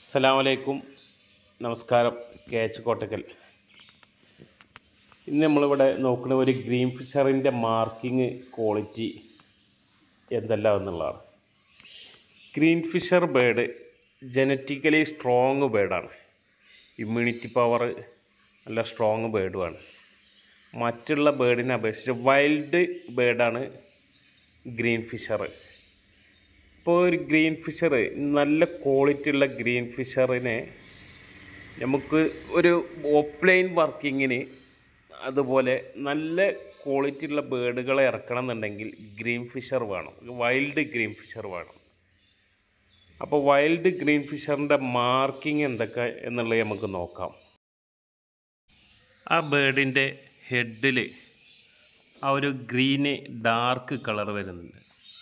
അസ്സലാമലൈക്കും നമസ്കാരം K H Kottakkal ഇന്ന് നമ്മളിവിടെ നോക്കുന്ന ഒരു ഗ്രീൻ ഫിഷറിൻ്റെ മാർക്കിങ് ക്വാളിറ്റി എന്തെല്ലാം എന്നുള്ളതാണ് green fisher bird genetically strong ബേഡാണ് ഇമ്മ്യൂണിറ്റി പവർ നല്ല സ്ട്രോങ് ബേഡുമാണ് മറ്റുള്ള ബേഡിനെ അപേക്ഷിച്ച് വൈൽഡ് ബേഡാണ് ഗ്രീൻ ഫിഷർ ഇപ്പോൾ ഒരു ഗ്രീൻ ഫിഷർ നല്ല ക്വാളിറ്റി ഉള്ള ഗ്രീൻ ഫിഷറിനെ നമുക്ക് ഒരു ഓഫ്ലൈൻ വർക്കിങ്ങിന് അതുപോലെ നല്ല ക്വാളിറ്റി ഉള്ള ബേഡുകളെ ഇറക്കണം എന്നുണ്ടെങ്കിൽ ഗ്രീൻ ഫിഷർ വേണം വൈൽഡ് ഗ്രീൻ ഫിഷർ വേണം അപ്പോൾ വൈൽഡ് ഗ്രീൻ ഫിഷറിൻ്റെ മാർക്കിംഗ് എന്തൊക്കെ എന്നുള്ളത് നമുക്ക് നോക്കാം ആ ബേഡിൻ്റെ ഹെഡിൽ ആ ഒരു ഗ്രീന് ഡാർക്ക് കളർ വരുന്നുണ്ട്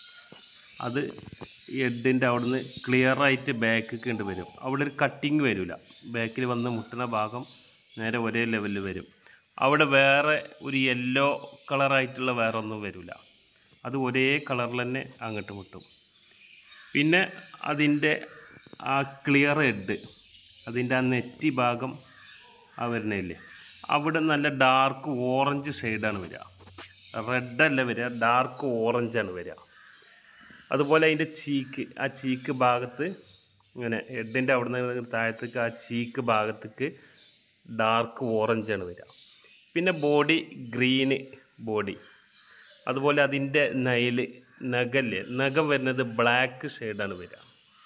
അത് ഹെഡിൻ്റെ അവിടുന്ന് ക്ലിയർ ആയിട്ട് ബാക്ക് കണ്ട് വരും അവിടെ ഒരു കട്ടിങ് വരില്ല ബാക്കിൽ വന്ന് മുട്ടുന്ന ഭാഗം നേരെ ഒരേ ലെവലിൽ വരും അവിടെ വേറെ ഒരു യെല്ലോ കളറായിട്ടുള്ള വേറെ ഒന്നും വരില്ല അത് ഒരേ കളറിൽ തന്നെ അങ്ങോട്ട് മുട്ടും പിന്നെ അതിൻ്റെ ആ ക്ലിയർ ഹെഡ് അതിൻ്റെ ആ നെറ്റി ഭാഗം ആ വരുന്നില്ലേ അവിടെ നല്ല ഡാർക്ക് ഓറഞ്ച് ഷെയ്ഡാണ് വരിക റെഡല്ല വരിക ഡാർക്ക് ഓറഞ്ചാണ് വരിക അതുപോലെ അതിൻ്റെ ചീക്ക് ആ ചീക്ക് ഭാഗത്ത് ഇങ്ങനെ ഹെഡിൻ്റെ അവിടെ നിന്ന് താഴത്തേക്ക് ആ ചീക്ക് ഭാഗത്തേക്ക് ഡാർക്ക് ഓറഞ്ചാണ് വരിക പിന്നെ ബോഡി ഗ്രീന് ബോഡി അതുപോലെ അതിൻ്റെ നൈല് നഖല്ലേ നഖം വരുന്നത് ബ്ലാക്ക് ഷെയ്ഡാണ് വരിക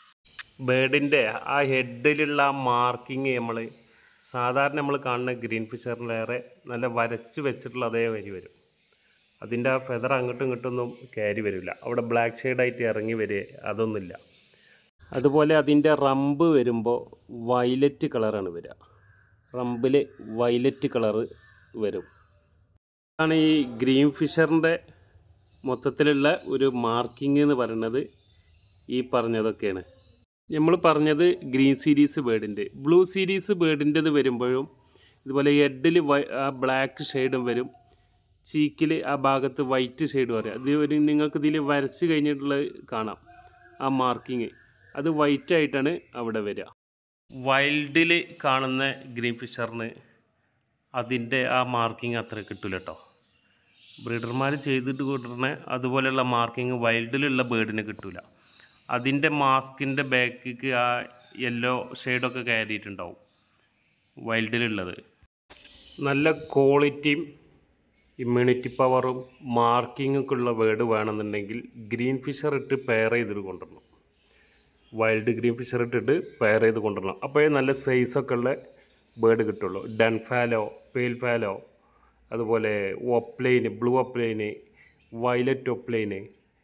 ബേഡിൻ്റെ ആ ഹെഡിലുള്ള ആ മാർക്കിങ് നമ്മൾ സാധാരണ നമ്മൾ കാണുന്ന ഗ്രീൻ ഫിഷറിലേറെ നല്ല വരച്ച് വെച്ചിട്ടുള്ള അതേ വരി വരും അതിൻ്റെ ആ ഫെദർ അങ്ങോട്ടും ഇങ്ങോട്ടൊന്നും കയറി വരില്ല അവിടെ ബ്ലാക്ക് ഷെയ്ഡായിട്ട് ഇറങ്ങി വരിക അതൊന്നുമില്ല അതുപോലെ അതിൻ്റെ റമ്പ് വരുമ്പോൾ വയലറ്റ് കളറാണ് വരിക റമ്പിൽ വയലറ്റ് കളറ് വരും ആണ് ഈ ഗ്രീൻ ഫിഷറിൻ്റെ മൊത്തത്തിലുള്ള ഒരു മാർക്കിംഗ് എന്ന് പറയുന്നത് ഈ പറഞ്ഞതൊക്കെയാണ് നമ്മൾ പറഞ്ഞത് ഗ്രീൻ സീരീസ് ബേഡിൻ്റെ ബ്ലൂ സീരീസ് ബേഡിൻ്റെത് വരുമ്പോഴും ഇതുപോലെ ഹെഡിൽ ആ ബ്ലാക്ക് ഷെയ്ഡും വരും ചീക്കിൽ ആ ഭാഗത്ത് വൈറ്റ് ഷെയ്ഡ് പറയാം ഇത് ഒരു നിങ്ങൾക്ക് ഇതിൽ വരച്ച് കഴിഞ്ഞിട്ടുള്ളത് കാണാം ആ മാർക്കിങ് അത് വൈറ്റ് ആയിട്ടാണ് അവിടെ വരിക വൈൽഡിൽ കാണുന്ന ഗ്രീൻ ഫിഷറിന് അതിൻ്റെ ആ മാർക്കിങ് അത്ര കിട്ടില്ല കേട്ടോ ബ്രീഡർമാർ ചെയ്തിട്ട് കിട്ടുന്ന അതുപോലെയുള്ള മാർക്കിങ് വൈൽഡിലുള്ള ബേർഡിന് കിട്ടില്ല അതിൻ്റെ മാസ്കിൻ്റെ ബാക്കിക്ക് ആ യെല്ലോ ഷെയ്ഡൊക്കെ കയറിയിട്ടുണ്ടാവും വൈൽഡിലുള്ളത് നല്ല ക്വാളിറ്റിയും ഇമ്മ്യൂണിറ്റി പവറും മാർക്കിങ്ങൊക്കെ ഉള്ള വേർഡ് വേണമെന്നുണ്ടെങ്കിൽ ഗ്രീൻ ഫിഷർ ഇട്ട് പെയർ ചെയ്തിട്ട് കൊണ്ടുവരണം വൈൽഡ് ഗ്രീൻ ഫിഷർ ഇട്ടിട്ട് പെയർ ചെയ്ത് കൊണ്ടുവരണം അപ്പോഴേ നല്ല സൈസൊക്കെ ഉള്ള ബേർഡ് കിട്ടുള്ളൂ ഡൺ ഫാലോ പെയിൽ ഫാലോ അതുപോലെ opaline blue opaline violet opaline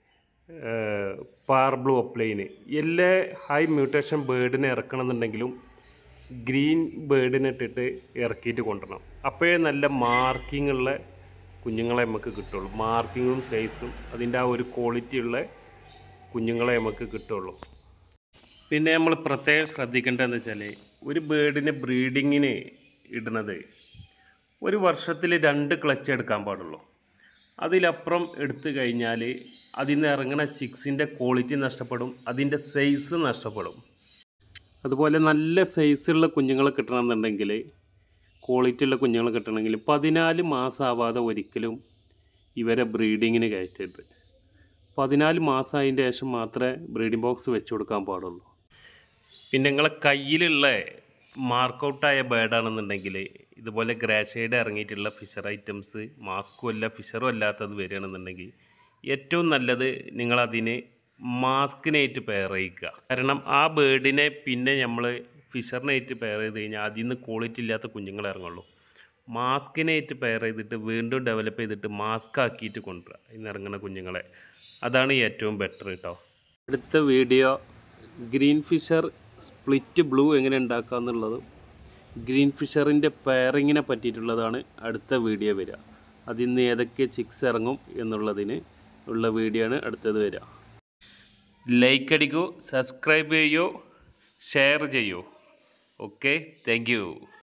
പാർ ബ്ലൂ ഒപ്ലൈന് എല്ലാ ഹൈ മ്യൂട്ടേഷൻ ബേർഡിനെ ഇറക്കണമെന്നുണ്ടെങ്കിലും ഗ്രീൻ ബേർഡിനെ ഇട്ടിട്ട് ഇറക്കിയിട്ട് കൊണ്ടുവരണം അപ്പോഴേ നല്ല മാർക്കിംഗ് ഉള്ള കുഞ്ഞുങ്ങളെ നമുക്ക് കിട്ടുള്ളൂ മാർക്കിങ്ങും സൈസും അതിൻ്റെ ആ ഒരു ക്വാളിറ്റി ഉള്ള കുഞ്ഞുങ്ങളെ നമുക്ക് കിട്ടുള്ളൂ പിന്നെ നമ്മൾ പ്രത്യേകം ശ്രദ്ധിക്കേണ്ടതെന്ന് വെച്ചാൽ ഒരു ബേർഡിനെ ബ്രീഡിങ്ങിന് ഇടുന്നത് ഒരു വർഷത്തിൽ രണ്ട് ക്ലച്ച് എടുക്കാൻ പാടുള്ളൂ അതിലപ്പുറം എടുത്തു കഴിഞ്ഞാൽ അതിൽ നിന്ന് ഇറങ്ങുന്ന ചിക്സിൻ്റെ ക്വാളിറ്റി നഷ്ടപ്പെടും അതിൻ്റെ സൈസ് നഷ്ടപ്പെടും അതുപോലെ നല്ല സൈസുള്ള കുഞ്ഞുങ്ങളെ കിട്ടണമെന്നുണ്ടെങ്കിൽ ക്വാളിറ്റി ഉള്ള കുഞ്ഞുങ്ങളെ കിട്ടണമെങ്കിൽ പതിനാല് മാസമാവാതെ ഒരിക്കലും ഇവരെ ബ്രീഡിങ്ങിന് കയറ്റരുത് പതിനാല് മാസം അതിൻ്റെ ശേഷം മാത്രമേ ബ്രീഡിംഗ് ബോക്സ് വെച്ച് കൊടുക്കാൻ പാടുള്ളൂ പിന്നെ നിങ്ങളെ കയ്യിലുള്ള മാർക്കൗട്ടായ ബേഡാണെന്നുണ്ടെങ്കിൽ ഇതുപോലെ ഗ്രാഷേഡ് ഇറങ്ങിയിട്ടുള്ള ഫിഷർ ഐറ്റംസ് മാസ്കും അല്ല ഫിഷറും അല്ലാത്തത് വരികയാണെന്നുണ്ടെങ്കിൽ ഏറ്റവും നല്ലത് നിങ്ങളതിന് മാസ്കിനായിട്ട് പെയർ ചെയ്യിക്കുക കാരണം ആ ബേഡിനെ പിന്നെ നമ്മൾ ഫിഷറിനായിട്ട് പെയർ ചെയ്ത് കഴിഞ്ഞാൽ അതിൽ നിന്ന് ക്വാളിറ്റി ഇല്ലാത്ത കുഞ്ഞുങ്ങൾ ഇറങ്ങുള്ളൂ മാസ്കിനായിട്ട് പെയർ ചെയ്തിട്ട് വീണ്ടും ഡെവലപ്പ് ചെയ്തിട്ട് മാസ്ക് ആക്കിയിട്ട് കൊണ്ടുവരിക ഇന്ന് ഇറങ്ങുന്ന കുഞ്ഞുങ്ങളെ അതാണ് ഏറ്റവും ബെറ്റർ കേട്ടോ അടുത്ത video green fisher split blue എങ്ങനെ ഉണ്ടാക്കുക എന്നുള്ളതും ഗ്രീൻ ഫിഷറിൻ്റെ പെയറിങ്ങിനെ പറ്റിയിട്ടുള്ളതാണ് അടുത്ത വീഡിയോ വരിക അതിൽ നിന്ന് ഏതൊക്കെ ചിക്സ് ഇറങ്ങും എന്നുള്ളതിന് ഉള്ള വീഡിയോ ആണ് അടുത്തത് വരിക ലൈക്ക് അടിക്കൂ സബ്സ്ക്രൈബ് ചെയ്യൂ ഷെയർ ചെയ്യൂ ഓക്കെ താങ്ക്